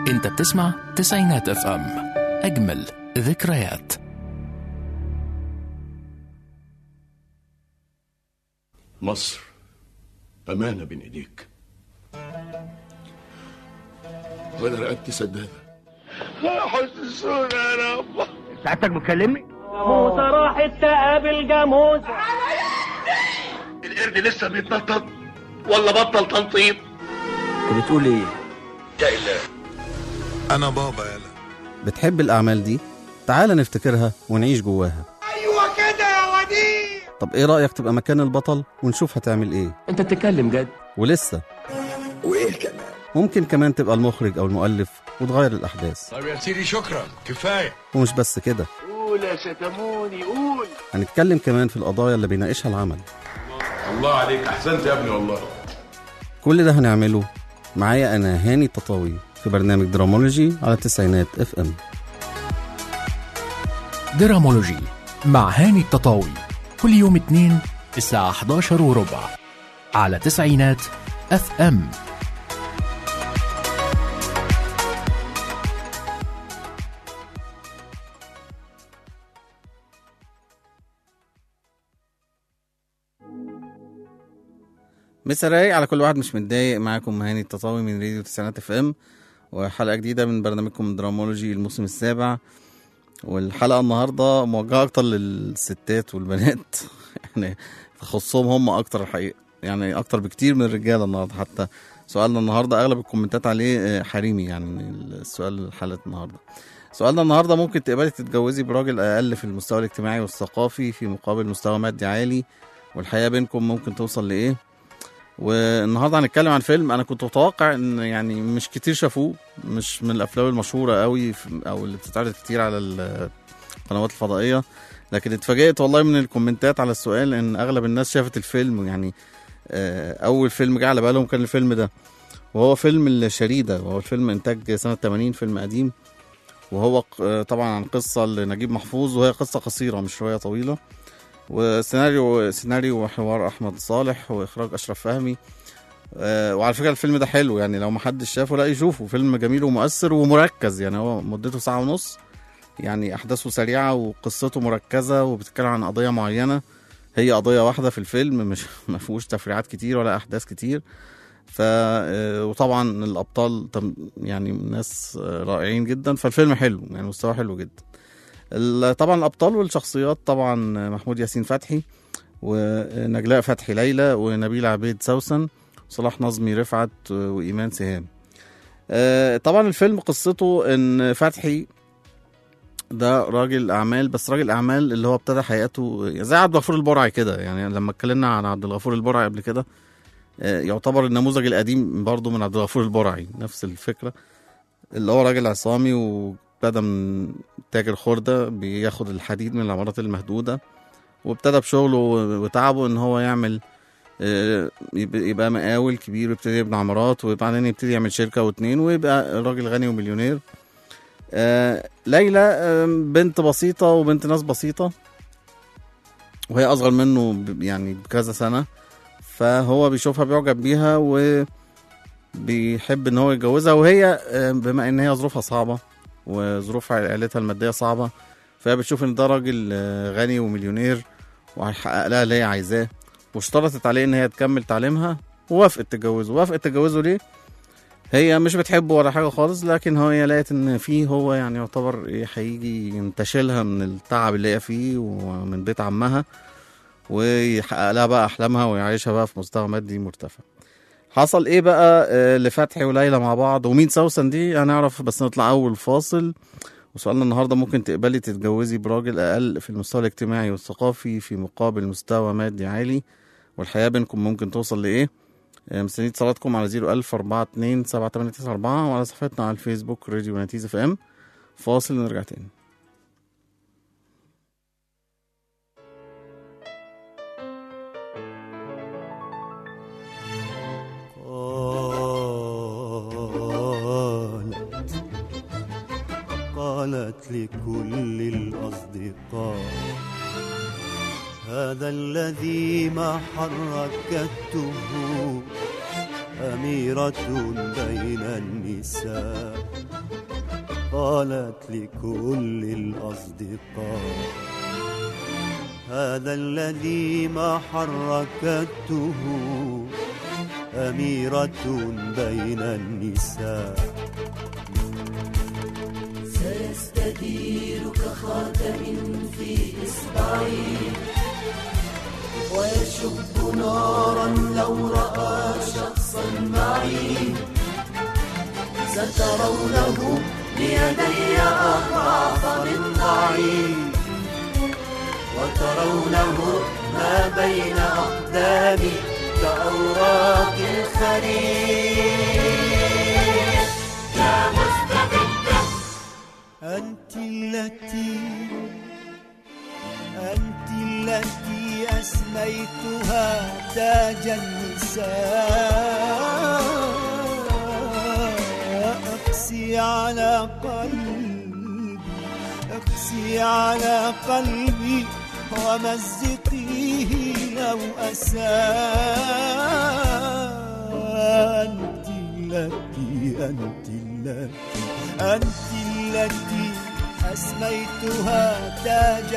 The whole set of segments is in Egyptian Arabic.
انت بتسمع تسعينات اف ام اجمل ذكريات مصر أمانة بين إيديك وأنا رقبتي سدادة حسسونا يا رب سعادتك بتكلمني؟ جاموسة راحت تقابل جاموسة القرد لسه بيتنطط ولا بطل تنطيط انت بتقول ايه؟ يا إله أنا بابا يلا بتحب الأعمال دي؟ تعال نفتكرها ونعيش جواها أيوة كده يا وديع طب إيه رأيك تبقى مكان البطل ونشوف هتعمل إيه؟ انت بتتكلم جد ولسه وإيه كمان؟ ممكن كمان تبقى المخرج أو المؤلف وتغير الأحداث طب يا سيدي شكرا كفاية ومش بس كده قول يا شتموني قول هنتكلم كمان في القضايا اللي بيناقشها العمل الله عليك أحسنت يا ابني والله كل ده هنعمله معايا أنا هاني التطاوي في برنامج درامولوجي على تسعينات اف ام درامولوجي مع هاني التطاوي كل يوم اثنين الساعة 11 وربع على تسعينات اف ام مسا رايق على كل واحد مش متضايق معاكم هاني التطاوي من راديو تسعينات اف ام وحلقه جديده من برنامجكم درامولوجي الموسم السابع والحلقه النهارده موجهه اكتر للستات والبنات يعني تخصهم هم اكتر الحقيقه يعني اكتر بكتير من الرجاله النهارده حتى سؤالنا النهارده اغلب الكومنتات عليه آه، حريمي يعني السؤال حلقه النهارده سؤالنا النهارده ممكن تقبلي تتجوزي براجل اقل في المستوى الاجتماعي والثقافي في مقابل مستوى مادي عالي والحياه بينكم ممكن توصل لايه والنهارده هنتكلم عن فيلم انا كنت متوقع ان يعني مش كتير شافوه مش من الافلام المشهوره قوي في- او اللي بتتعرض كتير على القنوات الفضائيه لكن اتفاجئت والله من الكومنتات على السؤال ان اغلب الناس شافت الفيلم يعني آه، اول فيلم جه على بالهم كان الفيلم ده وهو فيلم الشريده وهو الفيلم انتاج سنه 80 فيلم قديم وهو ق- آه، طبعا عن قصه لنجيب محفوظ وهي قصه قصيره مش روايه طويله وسيناريو سيناريو وحوار احمد صالح واخراج اشرف فهمي آه، وعلى فكره الفيلم ده حلو يعني لو محدش شافه لا يشوفه فيلم جميل ومؤثر ومركز يعني هو مدته ساعه ونص يعني احداثه سريعه وقصته مركزه وبتتكلم عن قضيه معينه هي قضيه واحده في الفيلم مش ما فيهوش تفريعات كتير ولا احداث كتير ف آه، وطبعا الابطال تم- يعني ناس آه، رائعين جدا فالفيلم حلو يعني مستواه حلو جدا ال- طبعا الابطال والشخصيات طبعا محمود ياسين فتحي ونجلاء فتحي ليلى ونبيل عبيد سوسن صلاح نظمي رفعت وايمان سهام آه، طبعا الفيلم قصته ان فتحي ده راجل اعمال بس راجل اعمال اللي هو ابتدى حياته زي عبد الغفور البرعي كده يعني لما اتكلمنا عن عبد الغفور البرعي قبل كده آه، يعتبر النموذج القديم برضه من عبد الغفور البرعي نفس الفكره اللي هو راجل عصامي وابتدى من تاجر خردة بياخد الحديد من العمارات المهدودة وابتدى بشغله وتعبه ان هو يعمل آه، يب- يبقى مقاول كبير ويبتدي يبني عمارات وبعدين يبتدي يعمل شركة واتنين ويبقى راجل غني ومليونير آه، ليلى آه، بنت بسيطة وبنت ناس بسيطة وهي أصغر منه ب- يعني بكذا سنة فهو بيشوفها بيعجب بيها وبيحب ان هو يتجوزها وهي آه، بما ان هي ظروفها صعبة وظروف عائلتها المادية صعبة فهي بتشوف ان ده راجل آه، غني ومليونير وهيحقق لها اللي هي عايزاه واشترطت عليه ان هي تكمل تعليمها ووافقت تتجوزه وافقت تتجوزه ليه هي مش بتحبه ولا حاجة خالص لكن هي لقت ان فيه هو يعني يعتبر ايه هيجي ينتشلها من التعب اللي هي فيه ومن بيت عمها ويحقق لها بقى احلامها ويعيشها بقى في مستوى مادي مرتفع حصل ايه بقى آه، لفتحي وليلى مع بعض ومين سوسن دي هنعرف بس نطلع اول فاصل وسؤالنا النهارده ممكن تقبلي تتجوزي براجل اقل في المستوى الاجتماعي والثقافي في مقابل مستوى مادي عالي والحياه بينكم ممكن توصل لايه آه، مستنيين اتصالاتكم على 01000 42 7894 وعلى صفحتنا على الفيسبوك راديو نتيزة اف ام فاصل ونرجع تاني قالت قالت لكل الأصدقاء هذا الذي ما حركته أميرة بين النساء قالت لكل الأصدقاء هذا الذي ما حركته أميرة بين النساء وترونه ما بين أقدامي كأوراق الخريف يا مستبدة أنت التي أنت التي أسميتها تاج النساء أقسي على قلبي اقسي على قلبي ومزقيه لو أساء أنت التي أنت التي أنت التي أسميتها تاج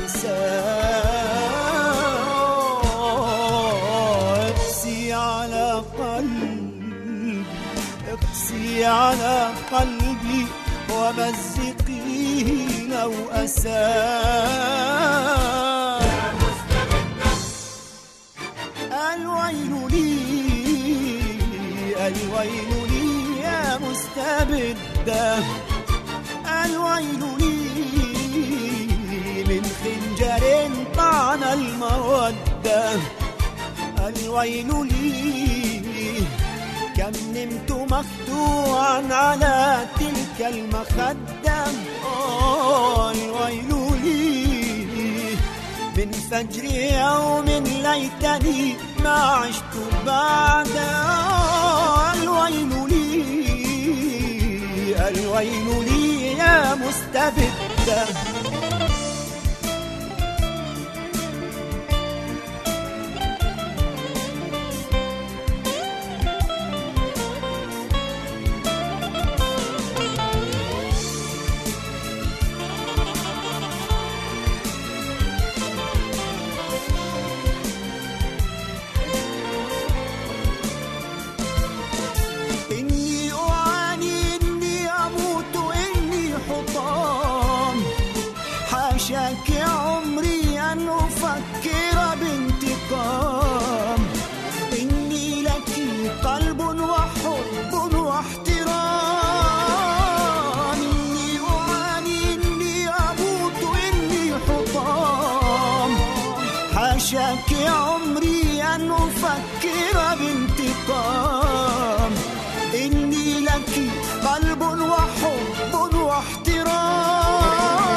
النساء اقسي على قلبي اقسي على قلبي ومزقيه لو أساء الويل لي الويل لي يا مستبدة الويل لي من خنجر طعن المودة الويل لي كم نمت مخدوعا على تلك المخدة آه الويل لي من فجر يوم ليتني ما عشت بعد آه الويل لي الويل لي يا مستبدة إني أعاني إني أموت إني حطام حاشاك يا عمري أن أفكر بانتقام إني لك قلب وحب واحترام إني أعاني إني أموت إني حطام حاشاك يا عمري أن أفكر بانتقام إني لك قلب وحب واحترام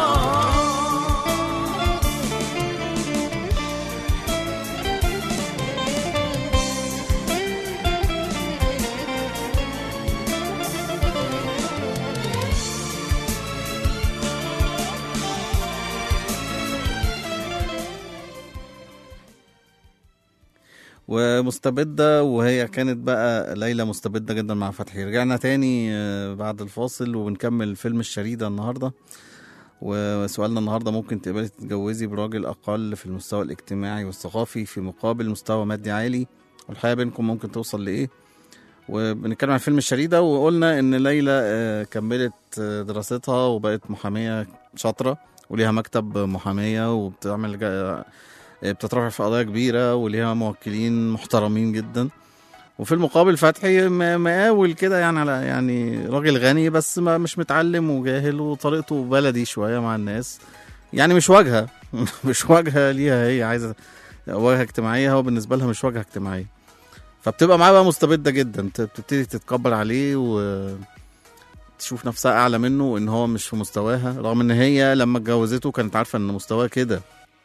ومستبدة وهي كانت بقى ليلى مستبدة جدا مع فتحي رجعنا تاني آه، بعد الفاصل وبنكمل فيلم الشريدة النهاردة وسؤالنا النهاردة ممكن تقبلي تتجوزي براجل أقل في المستوى الاجتماعي والثقافي في مقابل مستوى مادي عالي والحياة بينكم ممكن توصل لإيه وبنتكلم عن فيلم الشريدة وقلنا إن ليلى آه، كملت آه، دراستها وبقت محامية شاطرة وليها مكتب محامية وبتعمل جا- بتترافع في قضايا كبيرة وليها موكلين محترمين جدا وفي المقابل فتحي م- مقاول كده يعني على يعني راجل غني بس ما مش متعلم وجاهل وطريقته بلدي شوية مع الناس يعني مش واجهة مش واجهة ليها هي عايزة واجهة اجتماعية هو بالنسبة لها مش واجهة اجتماعية فبتبقى معاه بقى مستبدة جدا ت- بتبتدي تتكبر عليه و تشوف نفسها اعلى منه وان هو مش في مستواها رغم ان هي لما اتجوزته كانت عارفه ان مستواه كده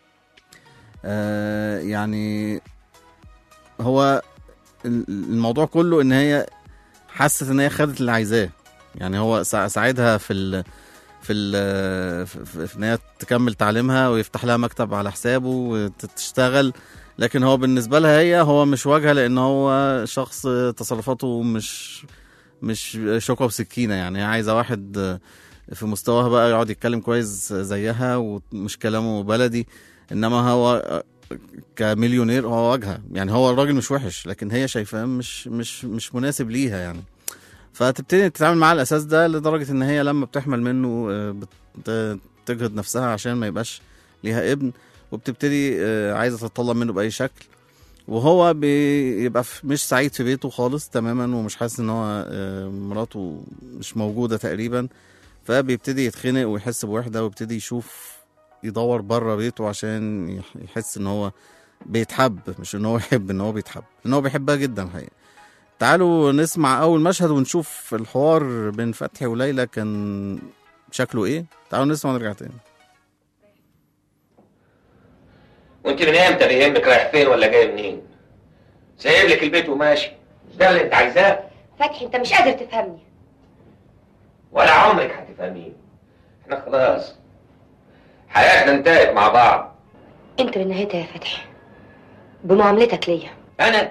آه يعني هو ال- الموضوع كله ان هي حست ان هي خدت اللي عايزاه يعني هو سا- ساعدها في ال في ال في, في, في ان هي تكمل تعليمها ويفتح لها مكتب على حسابه وتشتغل لكن هو بالنسبه لها هي هو مش واجهه لان هو شخص تصرفاته مش مش شوكه وسكينه يعني هي عايزه واحد آه، في مستواها بقى يقعد يتكلم كويس زيها ومش كلامه بلدي انما هو آه، كمليونير هو واجهه يعني هو الراجل مش وحش لكن هي شايفاه مش مش مش مناسب ليها يعني فتبتدي تتعامل معاه على الاساس ده لدرجه ان هي لما بتحمل منه آه، بت- تجهد نفسها عشان ما يبقاش ليها ابن وبتبتدي آه، عايزه تتطلب منه باي شكل وهو بيبقى في- مش سعيد في بيته خالص تماما ومش حاسس ان هو آه، مراته مش موجوده تقريبا فبيبتدي يتخنق ويحس بوحده ويبتدي يشوف يدور بره بيته عشان يح- يحس ان هو بيتحب مش ان هو يحب ان هو بيتحب ان هو بيحبها جدا الحقيقه تعالوا نسمع اول مشهد ونشوف الحوار بين فتحي وليلى كان شكله ايه تعالوا نسمع ونرجع تاني وانت من امتى بيهمك رايح فين ولا جاي منين سايب لك البيت وماشي مش ده اللي انت عايزاه فتحي انت مش قادر تفهمني ولا عمرك هتفهميه احنا خلاص حياتنا انتهت مع بعض انت بنهايتها يا فتحي بمعاملتك ليا انا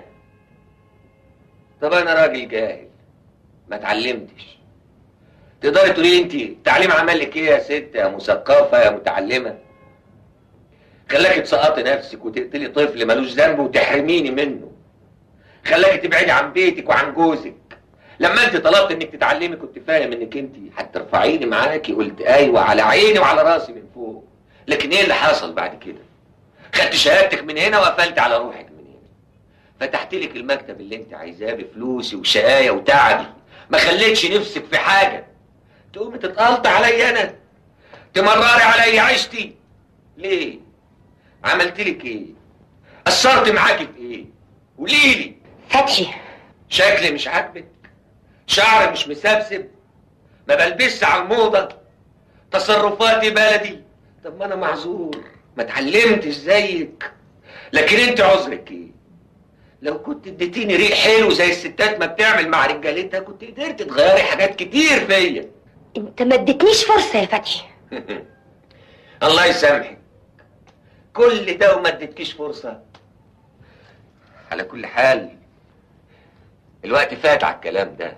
طب انا راجل جاهل ما اتعلمتش تقدري تقولي انت التعليم عمل لك ايه يا ست يا مثقفه يا متعلمه خلاكي تسقطي نفسك وتقتلي طفل ملوش ذنب وتحرميني منه خلاكي تبعدي عن بيتك وعن جوزك لما انت طلبت انك تتعلمي كنت فاهم انك انت هترفعيني معاكي قلت ايوه على عيني وعلى راسي من فوق لكن ايه اللي حصل بعد كده خدت شهادتك من هنا وقفلت على روحك من هنا فتحت لك المكتب اللي انت عايزاه بفلوسي وشقاية وتعبي ما خليتش نفسك في حاجة تقومي تتقلط عليا انا تمرري عليا عيشتي ليه عملت لك ايه قصرت معاكي في ايه قوليلي فتحي شكلي مش عاجبك شعري مش مسبسب ما بلبسش على الموضة تصرفاتي بلدي طب ما انا معذور ما اتعلمتش زيك لكن انت عذرك ايه لو كنت اديتيني ريق حلو زي الستات ما بتعمل مع رجالتها كنت قدرت تغيري حاجات كتير فيا انت ما اديتنيش فرصه يا فتحي الله يسامحك كل ده وما اديتكيش فرصة على كل حال الوقت فات على الكلام ده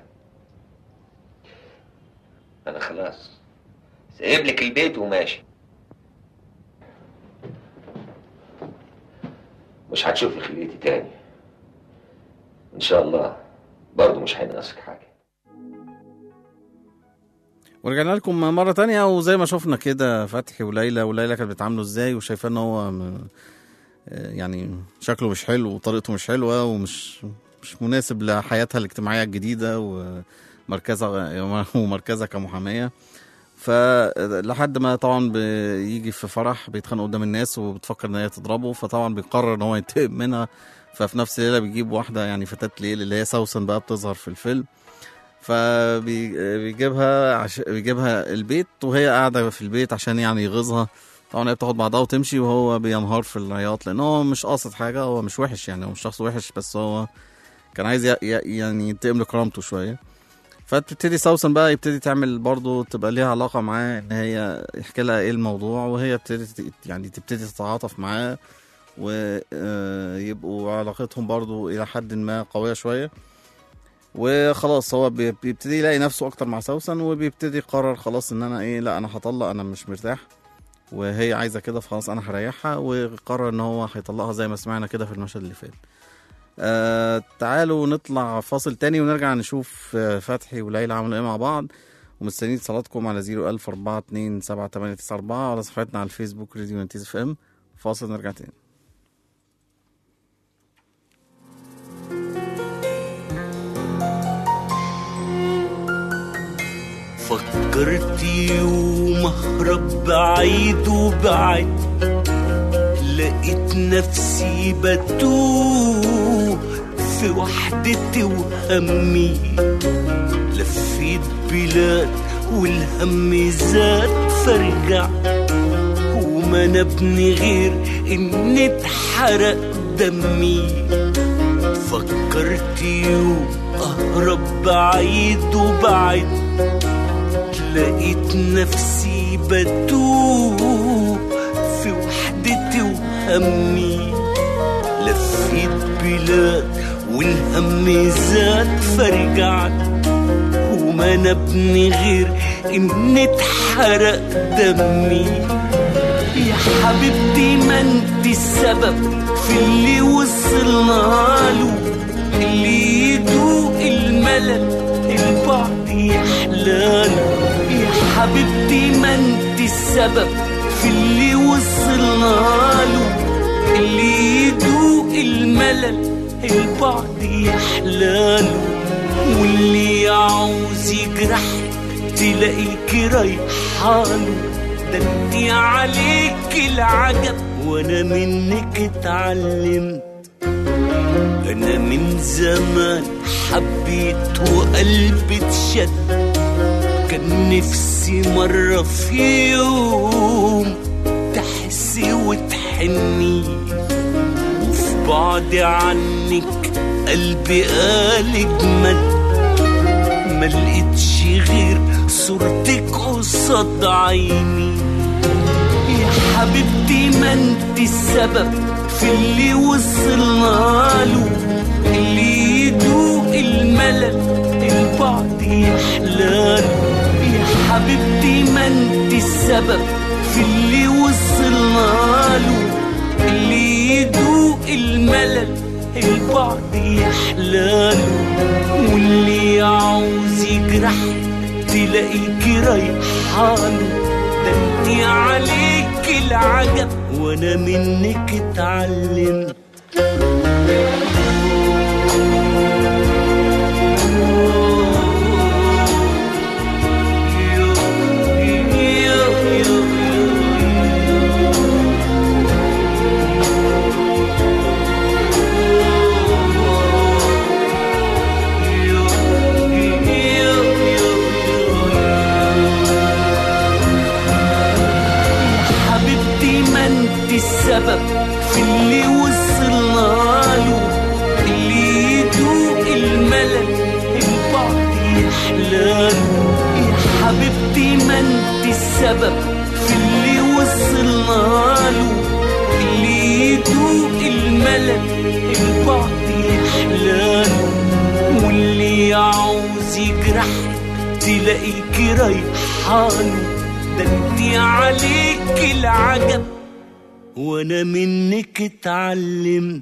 انا خلاص سايب لك البيت وماشي مش هتشوفي خليتي تاني ان شاء الله برضه مش هينقصك حاجه ورجعنا لكم مرة تانية وزي ما شفنا كده فتحي وليلى وليلى كانت بتعامله ازاي وشايفاه ان هو م- آه يعني شكله مش حلو وطريقته مش حلوة ومش مش مناسب لحياتها الاجتماعية الجديدة ومركزها ومركزها كمحامية فلحد ما طبعا بيجي في فرح بيتخانق قدام الناس وبتفكر ان هي تضربه فطبعا بيقرر ان هو ينتقم منها ففي نفس الليله بيجيب واحده يعني فتاه ليل اللي هي سوسن بقى بتظهر في الفيلم فبيجيبها عش... بيجيبها البيت وهي قاعده في البيت عشان يعني يغيظها طبعا هي بتاخد بعضها وتمشي وهو بينهار في العياط لان هو مش قاصد حاجه هو مش وحش يعني هو مش شخص وحش بس هو كان عايز ي... ي- يعني ينتقم لكرامته شويه فتبتدي سوسن بقى يبتدي تعمل برضه تبقى ليها علاقه معاه ان هي يحكي لها ايه الموضوع وهي تبتدي ت- يعني تبتدي تتعاطف معاه ويبقوا علاقتهم برضه الى حد ما قويه شويه وخلاص هو بي- بيبتدي يلاقي نفسه اكتر مع سوسن وبيبتدي يقرر خلاص ان انا ايه لا انا هطلق انا مش مرتاح وهي عايزه كده فخلاص انا هريحها وقرر ان هو هيطلقها زي ما سمعنا كده في المشهد اللي فات آه تعالوا نطلع فاصل تاني ونرجع نشوف آه فتحي وليلى عملوا ايه مع بعض ومستنيين اتصالاتكم على 01000 42 7894 على صفحتنا على الفيسبوك راديو نتيز اف ام فاصل نرجع تاني فكرت يوم اهرب بعيد وبعد لقيت نفسي بتوه في وحدتي وهمي لفيت بلاد والهم زاد فرجع وما نبني غير ان اتحرق دمي فكرت يوم اهرب بعيد وبعد لقيت نفسي بتوه في وحدتي وهمي لفيت بلاد والهم زاد فرجعت وما نبني غير ان اتحرق دمي يا حبيبتي ما انت السبب في اللي وصلنا له اللي يدوق الملل البعد يحلاله يا حبيبتي ما انت السبب في اللي وصلنا له اللي يدوق الملل البعد يحلاله واللي يعوز يجرحك تلاقيك رايحاله ده انت عليك العجب وانا منك اتعلمت انا من زمان حبيت وقلبي اتشد كان نفسي مرة في يوم تحسي وتحني وفي بعد عنك قلبي قال اجمد ما لقيتش غير صورتك قصاد عيني يا حبيبتي ما انت السبب في اللي وصلنا له اللي يدوق الملل البعد يحلاله يا حبيبتي ما انت السبب في اللي وصلنا له اللي يدوق الملل البعد يحلاله واللي يعوز يجرحك تلاقيك رايحاله ده انت عليك العجب وانا منك اتعلمت حبيبتي ما انت السبب في اللي وصلنا له اللي يدوق الملل البعد يحلاله يا حبيبتي ما انت السبب في اللي وصلنا له اللي يدوق الملل البعد يحلاله واللي يعوز يجرحك تلاقيك رايحاله ده انت عليك العجب وانا منك اتعلمت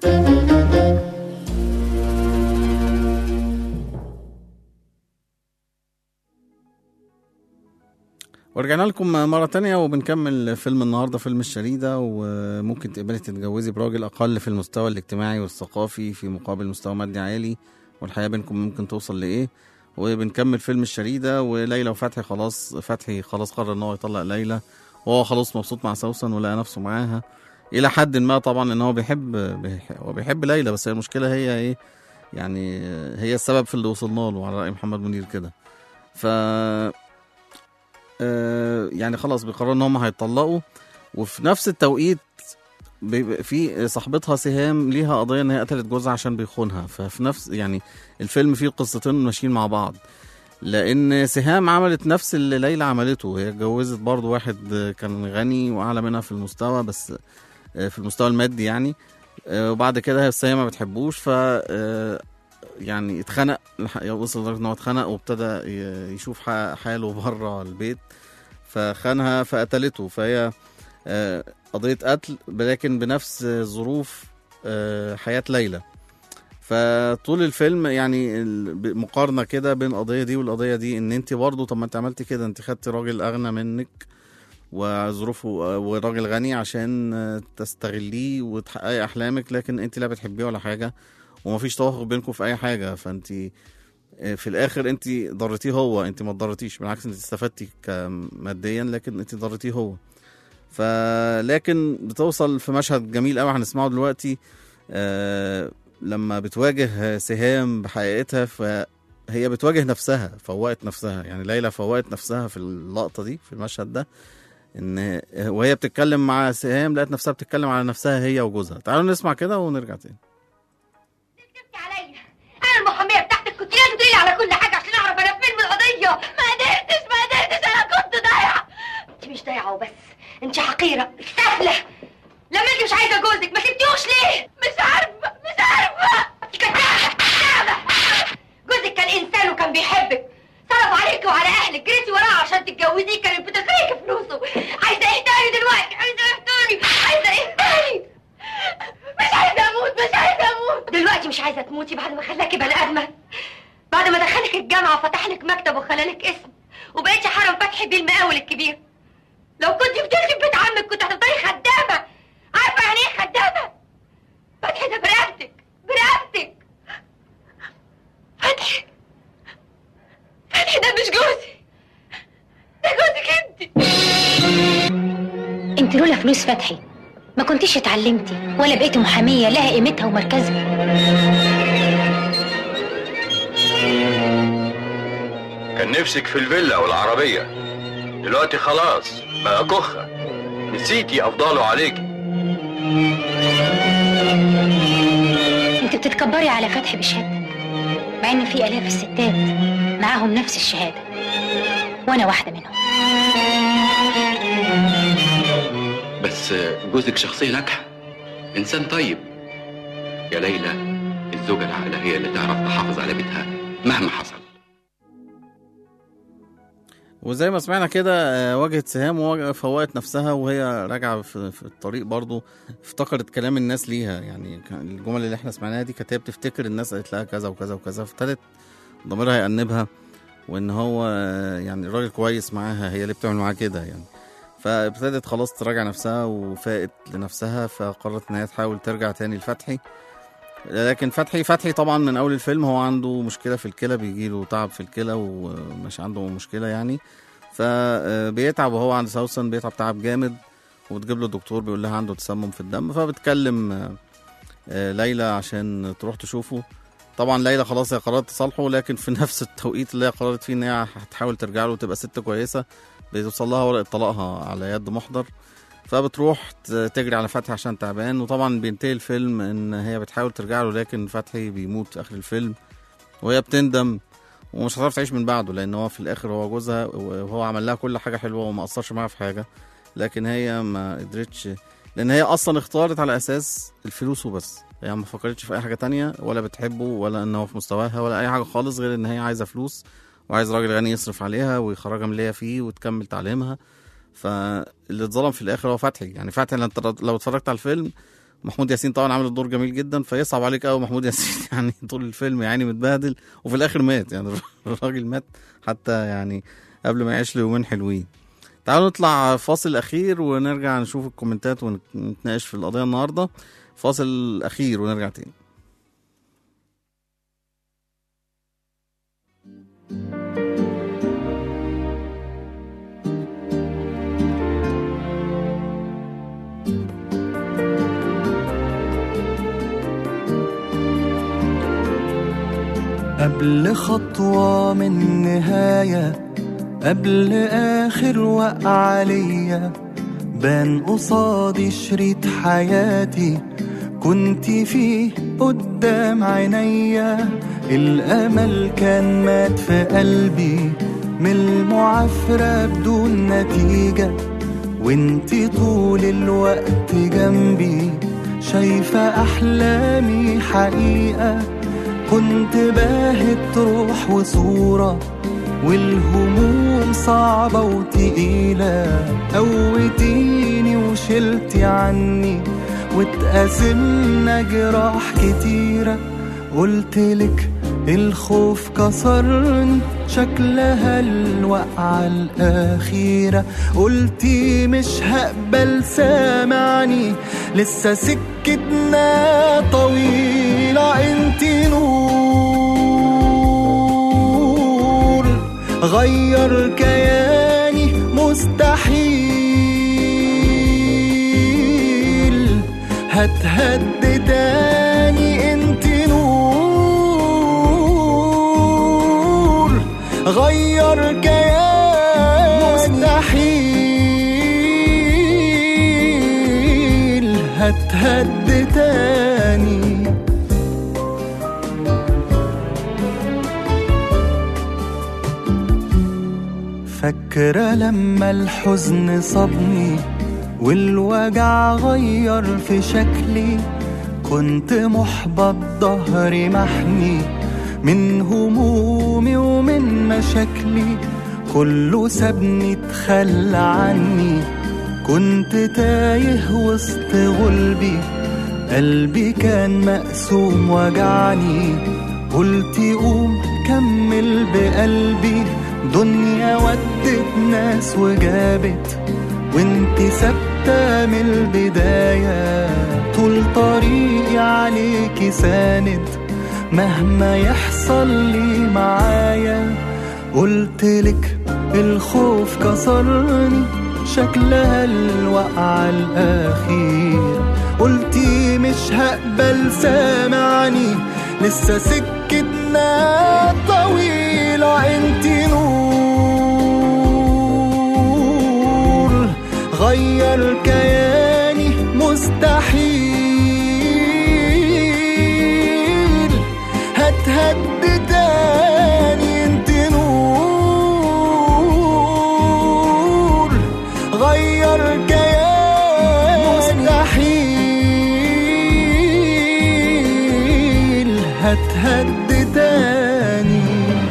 ورجعنا لكم مرة تانية وبنكمل فيلم النهاردة فيلم الشريدة وممكن تقبلي تتجوزي براجل أقل في المستوى الاجتماعي والثقافي في مقابل مستوى مادي عالي والحياة بينكم ممكن توصل لإيه وبنكمل فيلم الشريدة وليلى وفتحي خلاص فتحي خلاص قرر إن هو يطلق ليلى وهو خلاص مبسوط مع سوسن ولقى نفسه معاها إلى حد ما طبعا إن هو بيحب بيح- هو بيحب ليلى بس هي المشكلة هي إيه يعني هي السبب في اللي وصلنا له على رأي محمد منير كده ف آه، يعني خلاص بيقرروا ان هم هيتطلقوا وفي نفس التوقيت بيبقى في صاحبتها سهام ليها قضيه ان هي قتلت جوزها عشان بيخونها ففي نفس يعني الفيلم فيه قصتين ماشيين مع بعض لان سهام عملت نفس اللي ليلى عملته هي اتجوزت برضو واحد كان غني واعلى منها في المستوى بس آه، في المستوى المادي يعني آه، وبعد كده بس هي ما بتحبوش ف آه، يعني اتخنق لح- وصل لدرجه ان هو اتخنق وابتدى ي- يشوف ح- حاله بره البيت فخانها فقتلته فهي آه، قضيه قتل لكن بنفس ظروف آه، حياه ليلى فطول الفيلم يعني ال- ب- مقارنه كده بين القضيه دي والقضيه دي ان انت برضه طب ما انت عملتي كده انت خدتي راجل اغنى منك وظروفه وراجل غني عشان آه، تستغليه وتحققي احلامك لكن انت لا بتحبيه ولا حاجه ومفيش توافق بينكم في اي حاجه فانت آه، في الاخر انت ضرتيه هو انت ما ضرتيش بالعكس انت استفدتي ماديا لكن انت ضرتيه هو فلكن بتوصل في مشهد جميل قوي هنسمعه دلوقتي آه لما بتواجه سهام بحقيقتها فهي بتواجه نفسها فوقت نفسها يعني ليلى فوقت نفسها في اللقطه دي في المشهد ده ان وهي بتتكلم مع سهام لقت نفسها بتتكلم على نفسها هي وجوزها تعالوا نسمع كده ونرجع تاني كدبتي عليا انا المحاميه بتاعتك كنت لازم تقولي على كل حاجه عشان اعرف انا فين من القضيه ما قدرتش ما قدرتش انا كنت ضايعه انت مش ضايعه وبس انت حقيره سهله لما انت مش عايزه جوزك ما سبتيهوش ليه مش عارفه مش عارفه انت كدابه كدابه جوزك كان انسان وكان بيحبك دلوقتي مش عايزه تموتي بعد ما خلاكي بني ادمه بعد ما دخلك الجامعه وفتح لك مكتب وخلالك اسم وبقيتي حرم فتحي بيه المقاول الكبير لو كنت فضلتي في بيت عمك كنت هتفضلي خدامه عارفه يعني ايه خدامه فتحي ده برقبتك برقبتك فتحي فتحي ده مش جوزي ده جوزك انت انت لولا فلوس فتحي ما كنتيش اتعلمتي ولا بقيتي محامية لها قيمتها ومركزها كان نفسك في الفيلا والعربية دلوقتي خلاص بقى كخة نسيتي أفضاله عليك انت بتتكبري على فتحي بشهادتك مع ان في الاف الستات معاهم نفس الشهادة وانا واحدة منهم بس جوزك شخصية ناجحة إنسان طيب يا ليلى الزوجة العاقلة هي اللي تعرف تحافظ على بيتها مهما حصل وزي ما سمعنا كده آه، واجهت سهام وواجه- فوقت نفسها وهي راجعه في, في الطريق برضو افتكرت كلام الناس ليها يعني كان الجمل اللي احنا سمعناها دي كانت هي بتفتكر الناس قالت لها كذا وكذا وكذا فابتدت ضميرها يأنبها وان هو آه، يعني الراجل كويس معاها هي اللي بتعمل معاه كده يعني فابتدت خلاص تراجع نفسها وفاقت لنفسها فقررت ان هي تحاول ترجع تاني لفتحي لكن فتحي فتحي طبعا من اول الفيلم هو عنده مشكله في الكلى بيجيله تعب في الكلى ومش عنده مشكله يعني فبيتعب وهو عند ساوسن بيتعب تعب جامد وبتجيب له الدكتور بيقول لها عنده تسمم في الدم فبتكلم آه، آه، ليلى عشان تروح تشوفه طبعا ليلى خلاص هي قررت تصالحه لكن في نفس التوقيت اللي هي قررت فيه ان هي هتحاول ترجع له وتبقى ست كويسه بيوصل لها ورقه طلاقها على يد محضر فبتروح ت- تجري على فتحي عشان تعبان وطبعا بينتهي الفيلم ان هي بتحاول ترجع له لكن فتحي بيموت في اخر الفيلم وهي بتندم ومش هتعرف تعيش من بعده لان هو في الاخر هو جوزها وهو عمل لها كل حاجه حلوه وما قصرش معاها في حاجه لكن هي ما قدرتش لان هي اصلا اختارت على اساس الفلوس وبس هي ما فكرتش في اي حاجه تانية ولا بتحبه ولا ان هو في مستواها ولا اي حاجه خالص غير ان هي عايزه فلوس وعايز راجل غني يصرف عليها ويخرجها من اللي هي فيه وتكمل تعليمها فاللي اتظلم في الاخر هو فتحي يعني فتحي لو انت- لو اتفرجت على الفيلم محمود ياسين طبعا عامل الدور جميل جدا فيصعب عليك قوي محمود ياسين يعني طول الفيلم يعني متبهدل وفي الاخر مات يعني الراجل مات حتى يعني قبل ما يعيش له يومين حلوين تعالوا نطلع فاصل اخير ونرجع نشوف الكومنتات ونتناقش في القضيه النهارده فاصل اخير ونرجع تاني قبل خطوة من نهاية قبل آخر وقعة ليا بان قصادي شريط حياتي كنت فيه قدام عينيا الأمل كان مات في قلبي من المعافرة بدون نتيجة وانتي طول الوقت جنبي شايفة أحلامي حقيقة كنت باهت روح وصورة والهموم صعبة وتقيلة قوتيني وشلتي عني واتقاسمنا جراح كتيرة قلتلك الخوف كسرني شكلها الوقعة الأخيرة قلتي مش هقبل سامعني لسه سكتنا طويلة انتي نور غير كياني مستحيل هتهد تاني انتي نور غير كياني مستحيل هتهد تاني فاكرة لما الحزن صابني والوجع غير في شكلي كنت محبط ظهري محني من همومي ومن مشاكلي كله سابني اتخلى عني كنت تايه وسط غلبي قلبي كان مقسوم وجعني قلت قوم كمل بقلبي دنيا ودت ناس وجابت وانت ثابتة من البداية طول طريقي عليكي ساند مهما يحصل لي معايا قلتلك الخوف كسرني شكلها الوقعة الأخيرة قلتي مش هقبل سامعني لسه سكتنا طويلة انت نور غير كياني مستحيل هتهد تاني انت نور غير كياني مستحيل هتهد تاني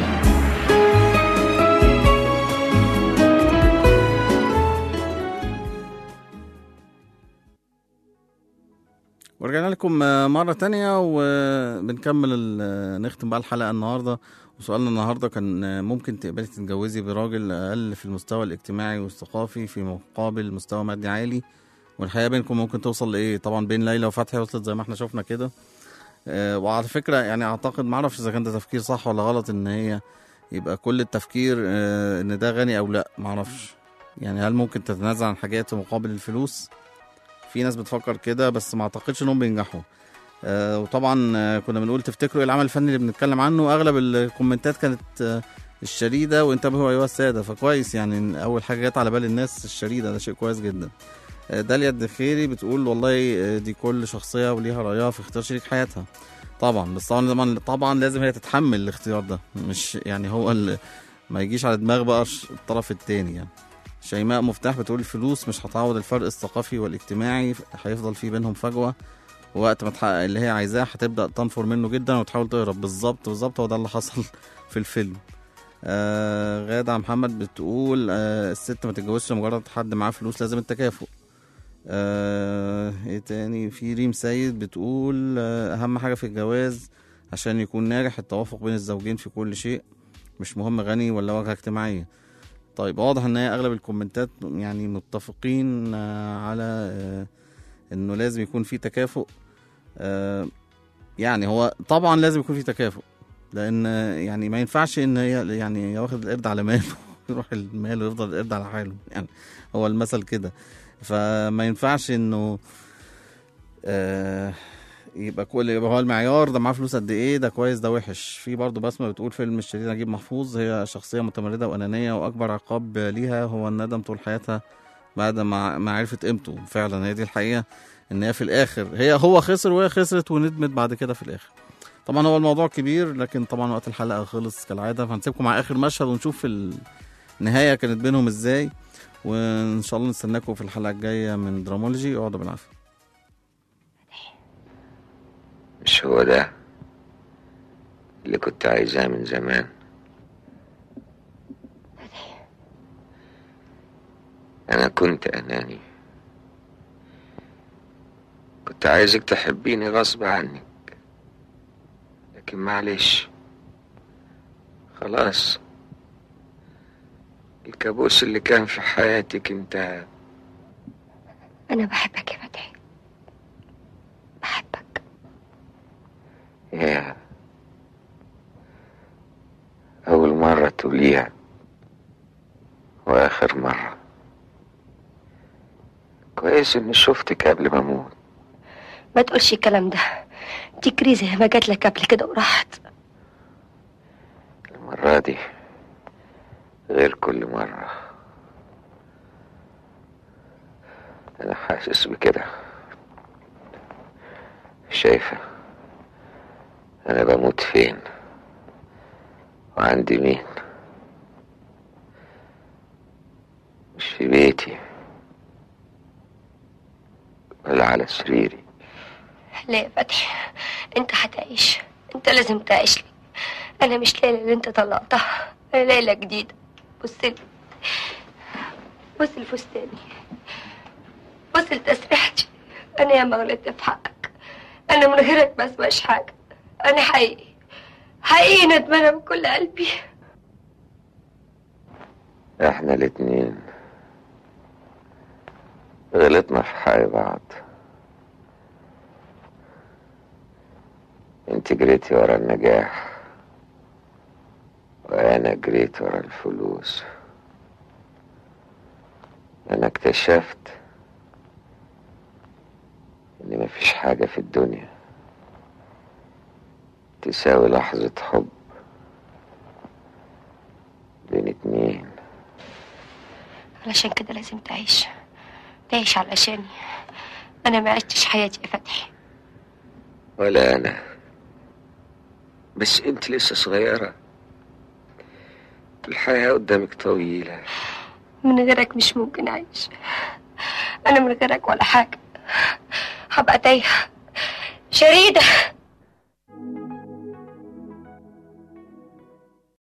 ورجعنا لكم آه، مرة تانية وبنكمل ال- نختم بقى الحلقة النهاردة وسؤالنا النهاردة كان آه، ممكن تقبلي تتجوزي براجل أقل في المستوى الاجتماعي والثقافي في مقابل مستوى مادي عالي والحياة بينكم ممكن توصل لإيه طبعا بين ليلى وفتحي وصلت زي ما احنا شفنا كده آه، وعلى فكرة يعني أعتقد معرفش إذا كان ده تفكير صح ولا غلط إن هي يبقى كل التفكير آه، إن ده غني أو لأ معرفش يعني هل ممكن تتنازل عن حاجات مقابل الفلوس في ناس بتفكر كده بس ما اعتقدش انهم بينجحوا آه وطبعا آه كنا بنقول تفتكروا ايه العمل الفني اللي بنتكلم عنه اغلب الكومنتات كانت آه الشريده وانتبهوا ايها الساده فكويس يعني إن اول حاجه جت على بال الناس الشريده ده شيء كويس جدا آه داليا الدخيري بتقول والله آه، دي كل شخصيه وليها رايها في اختيار شريك حياتها طبعا بس طبعا طبعا, طبعا لازم هي تتحمل الاختيار ده مش يعني هو اللي ما يجيش على دماغ بقى الطرف التاني يعني شيماء مفتاح بتقول الفلوس مش هتعوض الفرق الثقافي والاجتماعي هيفضل في بينهم فجوة ووقت ما تحقق اللي هي عايزاه هتبدأ تنفر منه جدا وتحاول تهرب بالظبط بالظبط هو ده اللي حصل في الفيلم آه غادة محمد بتقول آه الست ما تتجوزش مجرد حد معاه فلوس لازم التكافؤ آه ايه تاني في ريم سيد بتقول آه اهم حاجة في الجواز عشان يكون ناجح التوافق بين الزوجين في كل شيء مش مهم غني ولا واجهة اجتماعية طيب واضح ان هي اغلب الكومنتات يعني متفقين آه، على آه، انه لازم يكون في تكافؤ آه، يعني هو طبعا لازم يكون في تكافؤ لان آه، يعني ما ينفعش ان هي يعني ياخد القرد على ماله يروح المال ويفضل القرد على حاله يعني هو المثل كده فما ينفعش انه آه يبقى كل يبقى هو المعيار ده معاه فلوس قد ايه ده كويس ده وحش في برضه بسمه بتقول فيلم الشرير نجيب محفوظ هي شخصيه متمرده وانانيه واكبر عقاب ليها هو الندم طول حياتها بعد ما ما عرفت قيمته فعلا هي دي الحقيقه ان هي في الاخر هي هو خسر وهي خسرت وندمت بعد كده في الاخر طبعا هو الموضوع كبير لكن طبعا وقت الحلقه خلص كالعاده فهنسيبكم مع اخر مشهد ونشوف النهايه كانت بينهم ازاي وان شاء الله نستناكم في الحلقه الجايه من درامولوجي اقعدوا بالعافيه مش هو ده اللي كنت عايزاه من زمان أنا كنت أناني كنت عايزك تحبيني غصب عنك لكن معلش خلاص الكابوس اللي كان في حياتك انتهى أنا بحبك يا فتحي يا أول مرة تقوليها وآخر مرة كويس إني شفتك قبل ما أموت ما تقولش الكلام ده دي كريزة ما جات لك قبل كده وراحت المرة دي غير كل مرة أنا حاسس بكده شايفة أنا بموت فين وعندي مين مش في بيتي ولا على سريري لا يا فتحي انت هتعيش انت لازم تعيش لي انا مش ليلى اللي انت طلقتها انا ليلى جديدة بص لي بص لفستاني بص لتسريحتي انا يا ما غلطت في حقك انا من غيرك ما اسمعش حاجه انا حقيقي حقيقي ندمانه بكل قلبي احنا الاتنين غلطنا في حق بعض انت جريتي ورا النجاح وانا جريت ورا الفلوس انا اكتشفت ان مفيش حاجة في الدنيا تساوي لحظة حب بين اتنين علشان كده لازم تعيش تعيش علشاني انا ما عشتش حياتي يا فتحي ولا انا بس انت لسه صغيرة الحياة قدامك طويلة من غيرك مش ممكن اعيش انا من غيرك ولا حاجه هبقى تايهه شريده